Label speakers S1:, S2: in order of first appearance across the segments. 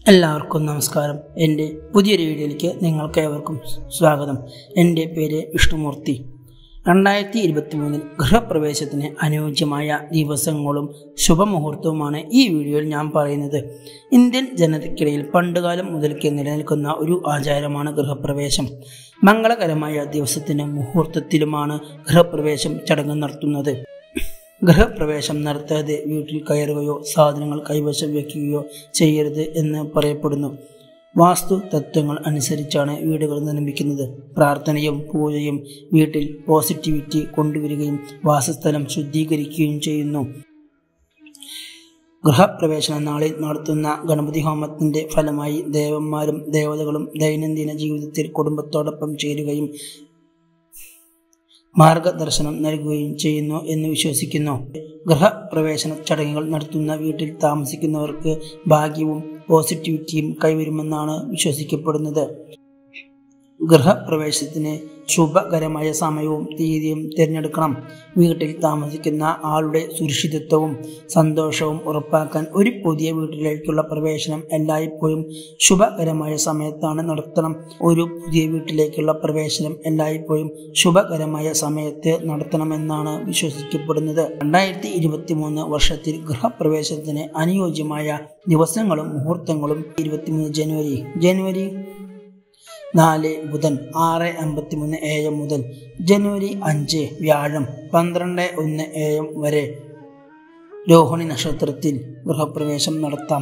S1: എല്ലാവർക്കും നമസ്കാരം എൻ്റെ പുതിയൊരു വീഡിയോയിലേക്ക് നിങ്ങൾക്ക് ഏവർക്കും സ്വാഗതം എൻ്റെ പേര് വിഷ്ണുമൂർത്തി രണ്ടായിരത്തി ഇരുപത്തി മൂന്നിൽ ഗൃഹപ്രവേശത്തിന് അനുയോജ്യമായ ദിവസങ്ങളും ശുഭമുഹൂർത്തവുമാണ് ഈ വീഡിയോയിൽ ഞാൻ പറയുന്നത് ഇന്ത്യൻ ജനതയ്ക്കിടയിൽ പണ്ടുകാലം മുതൽക്കേ നിലനിൽക്കുന്ന ഒരു ആചാരമാണ് ഗൃഹപ്രവേശം മംഗളകരമായ ദിവസത്തിന് മുഹൂർത്തത്തിലുമാണ് ഗൃഹപ്രവേശം ചടങ്ങ് നടത്തുന്നത് ഗൃഹപ്രവേശം നടത്താതെ വീട്ടിൽ കയറുകയോ സാധനങ്ങൾ കൈവശം വയ്ക്കുകയോ ചെയ്യരുത് എന്ന് പറയപ്പെടുന്നു വാസ്തു തത്വങ്ങൾ അനുസരിച്ചാണ് വീടുകൾ നിർമ്മിക്കുന്നത് പ്രാർത്ഥനയും പൂജയും വീട്ടിൽ പോസിറ്റിവിറ്റി കൊണ്ടുവരികയും വാസസ്ഥലം ശുദ്ധീകരിക്കുകയും ചെയ്യുന്നു ഗൃഹപ്രവേശന നാളിൽ നടത്തുന്ന ഗണപതി ഹോമത്തിന്റെ ഫലമായി ദേവന്മാരും ദേവതകളും ദൈനംദിന ജീവിതത്തിൽ കുടുംബത്തോടൊപ്പം ചേരുകയും മാർഗദർശനം നൽകുകയും ചെയ്യുന്നു എന്ന് വിശ്വസിക്കുന്നു ഗൃഹപ്രവേശന ചടങ്ങുകൾ നടത്തുന്ന വീട്ടിൽ താമസിക്കുന്നവർക്ക് ഭാഗ്യവും പോസിറ്റിവിറ്റിയും കൈവരുമെന്നാണ് വിശ്വസിക്കപ്പെടുന്നത് ഗൃഹപ്രവേശത്തിന് ശുഭകരമായ സമയവും തീയതിയും തിരഞ്ഞെടുക്കണം വീട്ടിൽ താമസിക്കുന്ന ആളുടെ സുരക്ഷിതത്വവും സന്തോഷവും ഉറപ്പാക്കാൻ ഒരു പുതിയ വീട്ടിലേക്കുള്ള പ്രവേശനം എല്ലായ്പ്പോഴും ശുഭകരമായ സമയത്താണ് നടത്തണം ഒരു പുതിയ വീട്ടിലേക്കുള്ള പ്രവേശനം എല്ലായ്പ്പോഴും ശുഭകരമായ സമയത്ത് നടത്തണമെന്നാണ് വിശ്വസിക്കപ്പെടുന്നത് രണ്ടായിരത്തി ഇരുപത്തി മൂന്ന് വർഷത്തിൽ ഗൃഹപ്രവേശനത്തിന് അനുയോജ്യമായ ദിവസങ്ങളും മുഹൂർത്തങ്ങളും ഇരുപത്തിമൂന്ന് ജനുവരി ജനുവരി നാല് ബുധൻ ആറ് അമ്പത്തിമൂന്ന് എ എം മുതൽ ജനുവരി അഞ്ച് വ്യാഴം പന്ത്രണ്ട് ഒന്ന് എ എം വരെ രോഹിണി നക്ഷത്രത്തിൽ ഗൃഹപ്രവേശം നടത്താം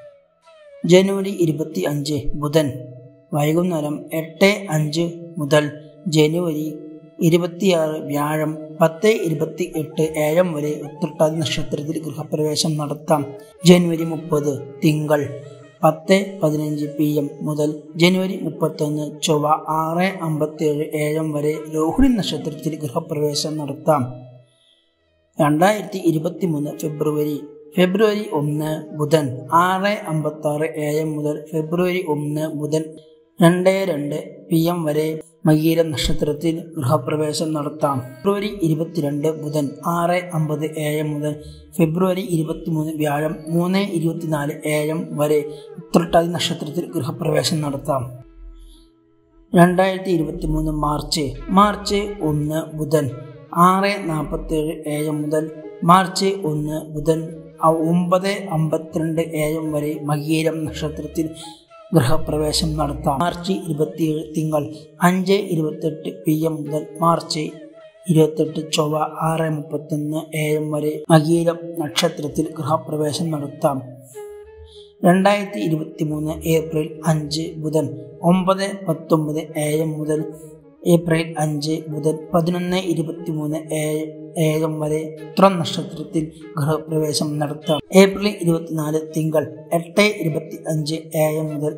S1: ജനുവരി ഇരുപത്തി അഞ്ച് ബുധൻ വൈകുന്നേരം എട്ട് അഞ്ച് മുതൽ ജനുവരി ഇരുപത്തിയാറ് വ്യാഴം പത്ത് ഇരുപത്തി എട്ട് ഏഴം വരെ ഉത്രട്ടാതി നക്ഷത്രത്തിൽ ഗൃഹപ്രവേശം നടത്താം ജനുവരി മുപ്പത് തിങ്കൾ പത്ത് പതിനഞ്ച് പി എം മുതൽ ജനുവരി മുപ്പത്തൊന്ന് ചൊവ്വ ആറ് അമ്പത്തേഴ് ഏഴം വരെ രോഹിണി നക്ഷത്രത്തിൽ ഗൃഹപ്രവേശം നടത്താം രണ്ടായിരത്തി ഇരുപത്തി മൂന്ന് ഫെബ്രുവരി ഫെബ്രുവരി ഒന്ന് ബുധൻ ആറ് അമ്പത്തി ആറ് എ എം മുതൽ ഫെബ്രുവരി ഒന്ന് ബുധൻ രണ്ട് രണ്ട് പി എം വരെ മകീരം നക്ഷത്രത്തിൽ ഗൃഹപ്രവേശം നടത്താം ഫെബ്രുവരി ഇരുപത്തിരണ്ട് ബുധൻ ആറ് അമ്പത് എ എം മുതൽ ഫെബ്രുവരി ഇരുപത്തിമൂന്ന് വ്യാഴം മൂന്ന് ഇരുപത്തിനാല് എ എം വരെ ഉത്രട്ടാതി നക്ഷത്രത്തിൽ ഗൃഹപ്രവേശം നടത്താം രണ്ടായിരത്തി ഇരുപത്തി മൂന്ന് മാർച്ച് മാർച്ച് ഒന്ന് ബുധൻ ആറ് നാൽപ്പത്തേഴ് എ എം മുതൽ മാർച്ച് ഒന്ന് ബുധൻ ഒമ്പത് അമ്പത്തിരണ്ട് എ എം വരെ മകീരം നക്ഷത്രത്തിൽ ഗൃഹപ്രവേശം നടത്താം മാർച്ച് ഇരുപത്തിയേഴ് തിങ്കൾ അഞ്ച് ഇരുപത്തെട്ട് പി എം മുതൽ മാർച്ച് ഇരുപത്തെട്ട് ചൊവ്വ ആറ് മുപ്പത്തൊന്ന് എ എം വരെ മകീരം നക്ഷത്രത്തിൽ ഗൃഹപ്രവേശം നടത്താം രണ്ടായിരത്തി ഇരുപത്തി മൂന്ന് ഏപ്രിൽ അഞ്ച് ബുധൻ ഒമ്പത് പത്തൊമ്പത് എ എം മുതൽ ഏപ്രിൽ അഞ്ച് ബുധൻ പതിനൊന്ന് ഇരുപത്തി മൂന്ന് എ എം വരെ ഉത്ര നക്ഷത്രത്തിൽ ഗൃഹപ്രവേശം നടത്താം ഏപ്രിൽ ഇരുപത്തിനാല് തിങ്കൾ എട്ട് ഇരുപത്തി അഞ്ച് എ എം മുതൽ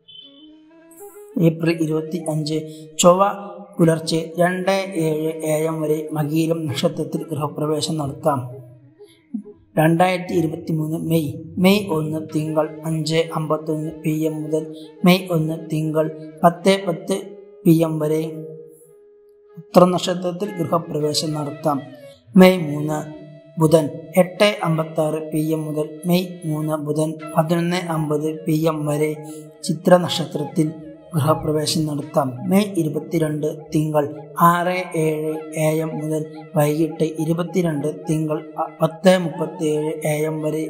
S1: ഏപ്രിൽ ഇരുപത്തി അഞ്ച് ചൊവ്വ പുലർച്ചെ രണ്ട് ഏഴ് എ എം വരെ മകീരം നക്ഷത്രത്തിൽ ഗൃഹപ്രവേശം നടത്താം രണ്ടായിരത്തി ഇരുപത്തി മൂന്ന് മെയ് മെയ് ഒന്ന് തിങ്കൾ അഞ്ച് അമ്പത്തൊന്ന് പി എം മുതൽ മെയ് ഒന്ന് തിങ്കൾ പത്ത് പത്ത് പി എം വരെ ഉത്തര നക്ഷത്രത്തിൽ ഗൃഹപ്രവേശം നടത്താം മെയ് മൂന്ന് ബുധൻ എട്ട് അമ്പത്തി ആറ് പി എം മുതൽ മെയ് മൂന്ന് ബുധൻ പതിനൊന്ന് അമ്പത് പി എം വരെ ചിത്ര നക്ഷത്രത്തിൽ ഗൃഹപ്രവേശം നടത്താം മെയ് ഇരുപത്തിരണ്ട് തിങ്കൾ ആറ് ഏഴ് എ എം മുതൽ വൈകിട്ട് ഇരുപത്തിരണ്ട് തിങ്കൾ പത്ത് മുപ്പത്തിയേഴ് എ എം വരെ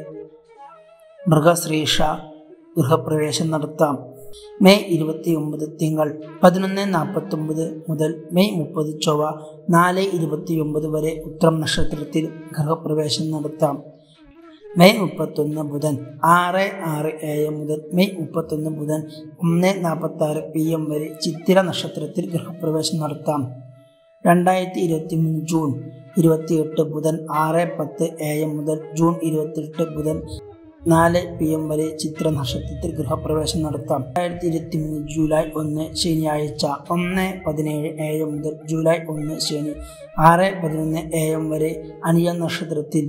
S1: മൃഗശ്രീഷ ഗൃഹപ്രവേശം നടത്താം മെയ് ഇരുപത്തി ഒമ്പത് തിങ്കൾ പതിനൊന്ന് നാൽപ്പത്തൊമ്പത് മുതൽ മെയ് മുപ്പത് ചൊവ്വ നാല് ഇരുപത്തി ഒമ്പത് വരെ ഉത്രം നക്ഷത്രത്തിൽ ഗൃഹപ്രവേശം നടത്താം മെയ് മുപ്പത്തൊന്ന് ബുധൻ ആറ് ആറ് എ എം മുതൽ മെയ് മുപ്പത്തൊന്ന് ബുധൻ ഒന്ന് നാൽപ്പത്തി ആറ് പി എം വരെ ചിത്തിര നക്ഷത്രത്തിൽ ഗൃഹപ്രവേശം നടത്താം രണ്ടായിരത്തി ഇരുപത്തി മൂന്ന് ജൂൺ ഇരുപത്തിയെട്ട് ബുധൻ ആറ് പത്ത് എ എം മുതൽ ജൂൺ ഇരുപത്തിയെട്ട് ബുധൻ നാല് പി എം വരെ ചിത്ര നക്ഷത്രത്തിൽ ഗൃഹപ്രവേശം നടത്താം രണ്ടായിരത്തി ഇരുപത്തി മൂന്ന് ജൂലൈ ഒന്ന് ശനിയാഴ്ച ഒന്ന് പതിനേഴ് എ എം മുതൽ ജൂലൈ ഒന്ന് ശനി ആറ് പതിനൊന്ന് എ എം വരെ അനിയ നക്ഷത്രത്തിൽ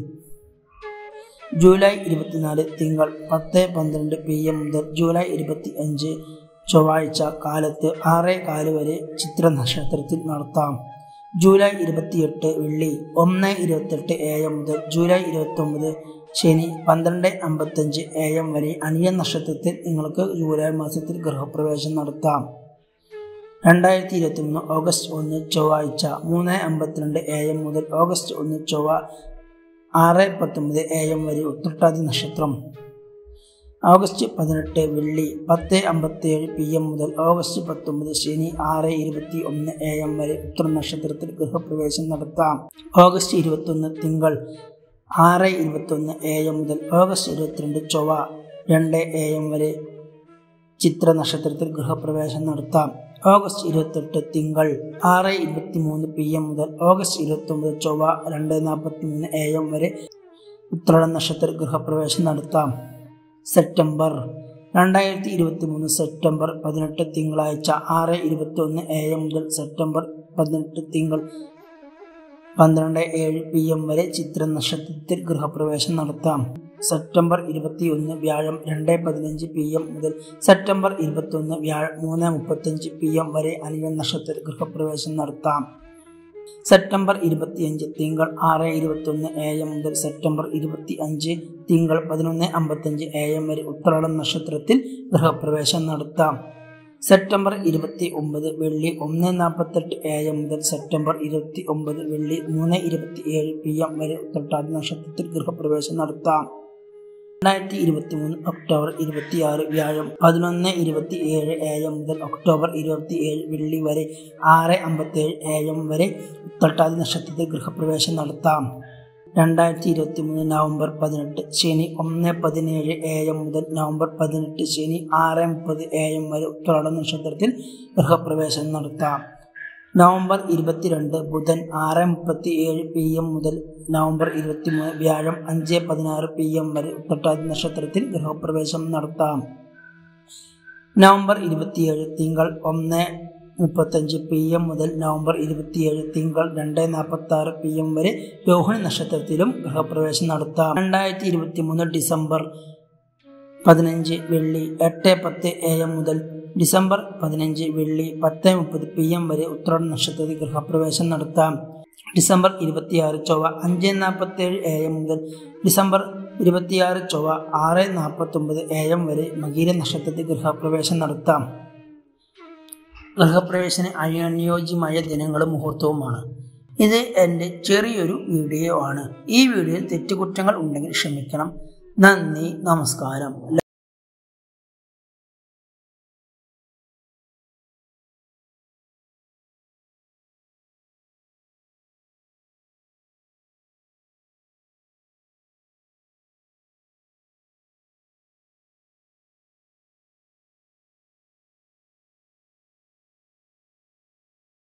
S1: ജൂലൈ ഇരുപത്തിനാല് തിങ്കൾ പത്ത് പന്ത്രണ്ട് പി എം മുതൽ ജൂലൈ ഇരുപത്തി അഞ്ച് ചൊവ്വാഴ്ച കാലത്ത് ആറ് കാല് വരെ ചിത്ര നക്ഷത്രത്തിൽ നടത്താം ജൂലൈ ഇരുപത്തിയെട്ട് വെള്ളി ഒന്ന് ഇരുപത്തെട്ട് എ എം മുതൽ ജൂലൈ ഇരുപത്തൊമ്പത് ശനി പന്ത്രണ്ട് അമ്പത്തഞ്ച് എ എം വരെ അനിയ നക്ഷത്രത്തിൽ നിങ്ങൾക്ക് ജൂലൈ മാസത്തിൽ ഗൃഹപ്രവേശം നടത്താം രണ്ടായിരത്തി ഇരുപത്തി മൂന്ന് ഓഗസ്റ്റ് ഒന്ന് ചൊവ്വാഴ്ച മൂന്ന് അമ്പത്തിരണ്ട് എ എം മുതൽ ഓഗസ്റ്റ് ഒന്ന് ചൊവ്വ ആറ് പത്തൊമ്പത് എ എം വരെ ഉത്രട്ടാതി നക്ഷത്രം ഓഗസ്റ്റ് പതിനെട്ട് വെള്ളി പത്ത് അമ്പത്തിയേഴ് പി എം മുതൽ ഓഗസ്റ്റ് പത്തൊമ്പത് ശനി ആറ് ഇരുപത്തി ഒന്ന് എ എം വരെ ഉത്തര നക്ഷത്രത്തിൽ ഗൃഹപ്രവേശം നടത്താം ഓഗസ്റ്റ് ഇരുപത്തൊന്ന് തിങ്കൾ ആറ് ഇരുപത്തൊന്ന് എ എം മുതൽ ഓഗസ്റ്റ് ഇരുപത്തിരണ്ട് ചൊവ്വ രണ്ട് എ എം വരെ ചിത്ര നക്ഷത്രത്തിൽ ഗൃഹപ്രവേശം നടത്താം ഓഗസ്റ്റ് ഇരുപത്തെട്ട് തിങ്കൾ ആറ് ഇരുപത്തി മൂന്ന് പി എം മുതൽ ഓഗസ്റ്റ് ഇരുപത്തൊമ്പത് ചൊവ്വ രണ്ട് നാൽപ്പത്തി മൂന്ന് എ എം വരെ ഉത്രാട നക്ഷത്ര ഗൃഹപ്രവേശം നടത്താം സെപ്റ്റംബർ രണ്ടായിരത്തി ഇരുപത്തി മൂന്ന് സെപ്റ്റംബർ പതിനെട്ട് തിങ്കളാഴ്ച ആറ് ഇരുപത്തി ഒന്ന് എ എം മുതൽ സെപ്റ്റംബർ പതിനെട്ട് തിങ്കൾ പന്ത്രണ്ട് ഏഴ് പി എം വരെ ചിത്ര നക്ഷത്രത്തിൽ ഗൃഹപ്രവേശം നടത്താം സെപ്റ്റംബർ ഇരുപത്തിയൊന്ന് വ്യാഴം രണ്ട് പതിനഞ്ച് പി എം മുതൽ സെപ്റ്റംബർ ഇരുപത്തൊന്ന് വ്യാഴം മൂന്ന് മുപ്പത്തഞ്ച് പി എം വരെ അനിയ നക്ഷത്രത്തിൽ ഗൃഹപ്രവേശം നടത്താം സെപ്റ്റംബർ ഇരുപത്തിയഞ്ച് തിങ്കൾ ആറ് ഇരുപത്തൊന്ന് എ എം മുതൽ സെപ്റ്റംബർ ഇരുപത്തി അഞ്ച് തിങ്കൾ പതിനൊന്ന് അമ്പത്തഞ്ച് എ എം വരെ ഉത്രാടം നക്ഷത്രത്തിൽ ഗൃഹപ്രവേശം നടത്താം സെപ്റ്റംബർ ഇരുപത്തി ഒമ്പത് വെള്ളി ഒന്ന് നാൽപ്പത്തെട്ട് എ എം മുതൽ സെപ്റ്റംബർ ഇരുപത്തി ഒമ്പത് വെള്ളി മൂന്ന് ഇരുപത്തി ഏഴ് പി എം വരെ ഉത്രട്ടാതി നക്ഷത്രത്തിൽ ഗൃഹപ്രവേശം നടത്താം രണ്ടായിരത്തി ഇരുപത്തി മൂന്ന് ഒക്ടോബർ ഇരുപത്തിയാറ് വ്യാഴം പതിനൊന്ന് ഇരുപത്തി ഏഴ് എ എം മുതൽ ഒക്ടോബർ ഇരുപത്തി ഏഴ് വെള്ളി വരെ ആറ് അമ്പത്തേഴ് എ എം വരെ ഉത്രട്ടാതി നക്ഷത്രത്തിൽ ഗൃഹപ്രവേശം നടത്താം രണ്ടായിരത്തി ഇരുപത്തി മൂന്ന് നവംബർ പതിനെട്ട് ശനി ഒന്ന് പതിനേഴ് എ എം മുതൽ നവംബർ പതിനെട്ട് ശനി ആറ് മുപ്പത് എ എം വരെ ഉത്രാട നക്ഷത്രത്തിൽ ഗൃഹപ്രവേശം നടത്താം നവംബർ ഇരുപത്തിരണ്ട് ബുധൻ ആറ് മുപ്പത്തി ഏഴ് പി എം മുതൽ നവംബർ ഇരുപത്തി മൂന്ന് വ്യാഴം അഞ്ച് പതിനാറ് പി എം വരെ ഉത്രട്ടാതി നക്ഷത്രത്തിൽ ഗൃഹപ്രവേശം നടത്താം നവംബർ ഇരുപത്തിയേഴ് തിങ്കൾ ഒന്ന് മുപ്പത്തഞ്ച് പി എം മുതൽ നവംബർ ഇരുപത്തിയേഴ് തിങ്കൾ രണ്ട് നാൽപ്പത്തി ആറ് പി എം വരെ രോഹിണി നക്ഷത്രത്തിലും ഗൃഹപ്രവേശം നടത്താം രണ്ടായിരത്തി ഇരുപത്തി മൂന്ന് ഡിസംബർ പതിനഞ്ച് വെള്ളി എട്ട് പത്ത് എ എം മുതൽ ഡിസംബർ പതിനഞ്ച് വെള്ളി പത്ത് മുപ്പത് പി എം വരെ ഉത്രാട നക്ഷത്രത്തിൽ ഗൃഹപ്രവേശം നടത്താം ഡിസംബർ ഇരുപത്തിയാറ് ചൊവ്വ അഞ്ച് നാൽപ്പത്തേഴ് എ എം മുതൽ ഡിസംബർ ഇരുപത്തിയാറ് ചൊവ്വ ആറ് നാൽപ്പത്തൊമ്പത് എ എം വരെ മകീര നക്ഷത്രത്തിൽ ഗൃഹപ്രവേശം നടത്താം ഗൃഹപ്രവേശന അനുയോജ്യമായ ദിനങ്ങളും മുഹൂർത്തവുമാണ് ഇത് എൻ്റെ ചെറിയൊരു വീഡിയോ ആണ് ഈ വീഡിയോയിൽ തെറ്റുകുറ്റങ്ങൾ ഉണ്ടെങ്കിൽ ക്ഷമിക്കണം നന്ദി നമസ്കാരം